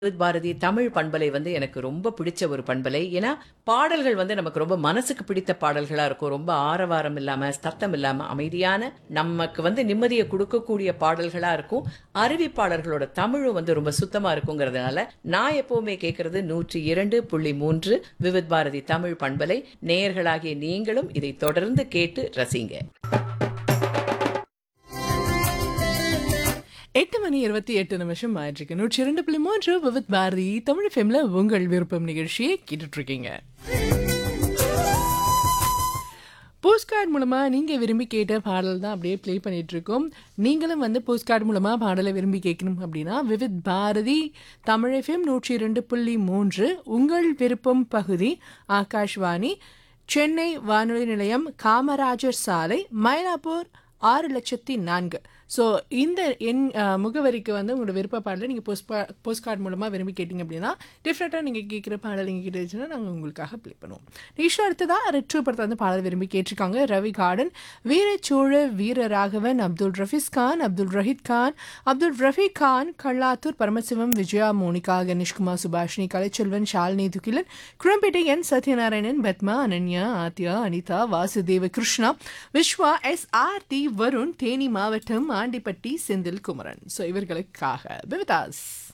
with Bharathi Tamil பண்பலை வந்து எனக்கு ரொம்ப பிடிச்ச ஒரு பண்பலை ஏன்னா பாடல்கள் வந்து நமக்கு ரொம்ப மனசுக்கு பிடித்த பாடல்களா இருக்கும் ரொம்ப ஆரவாரம் இல்லாம சத்தம் இல்லாம அமைதியான நமக்கு வந்து நிம்மதியை கொடுக்கக்கூடிய பாடல்களா இருக்கும் அறிவிப்பாளர்களோட தமிழும் வந்து ரொம்ப சுத்தமா இருக்குங்கிறதுனால நான் எப்பவுமே கேட்கறது நூற்றி இரண்டு புள்ளி மூன்று விவித் பாரதி தமிழ் பண்பலை நேயர்களாகிய நீங்களும் இதை தொடர்ந்து கேட்டு ரசிங்க எட்டு மணி இருபத்தி எட்டு நிமிஷம் ஆயிட்டிருக்கு நூற்றி இரண்டு புள்ளி மூன்று விவித் பாரதி தமிழ் ஃபெம்ல உங்கள் விருப்பம் நிகழ்ச்சியை கேட்டுட்டு இருக்கீங்க போஸ்ட் கார்டு மூலமாக நீங்கள் விரும்பி கேட்ட பாடல் தான் அப்படியே ப்ளே பண்ணிட்டு இருக்கோம் நீங்களும் வந்து போஸ்ட் கார்டு மூலமாக பாடலை விரும்பி கேட்கணும் அப்படின்னா விவித் பாரதி தமிழ் எஃப்எம் நூற்றி இரண்டு புள்ளி மூன்று உங்கள் விருப்பம் பகுதி ஆகாஷ்வாணி சென்னை வானொலி நிலையம் காமராஜர் சாலை மயிலாப்பூர் ஆறு லட்சத்தி நான்கு ஸோ இந்த எண் அஹ், முகவரிக்கு வந்து உங்களோட விருப்ப பாடலை நீங்கள் போஸ்ட் பா போஸ்ட் கார்டு மூலமாக விரும்பி கேட்டிங்க அப்படின்னா டிஃப்ரெண்ட்டாக நீங்கள் கேட்குற பாடல் நீங்கள் கேட்டுச்சுன்னா நாங்கள் உங்களுக்காக ப்ளே பண்ணுவோம் நிஷா அடுத்ததாக ரெட்ரோ படத்தை வந்து பாடல் விரும்பி கேட்டிருக்காங்க Ravi garden Veerachozha Veera Raghavan Abdul Rafees Khan Abdul Raheed Khan Abdul Rafeeq Khan Kallathur Paramasivam Vijaya Monica Ganeshkumar Subhashini Kalaiselvan Shalini Thugilan Kurumbettai N Sathyanarayanan Padma Ananya Aadhya Anitha Vasudeva Krishna Viswa S R T Varun Theni மாவட்டம் ஆண்டிப்பட்டி செந்தில் குமரன் ஸோ இவர்களுக்காக விவிதாஸ்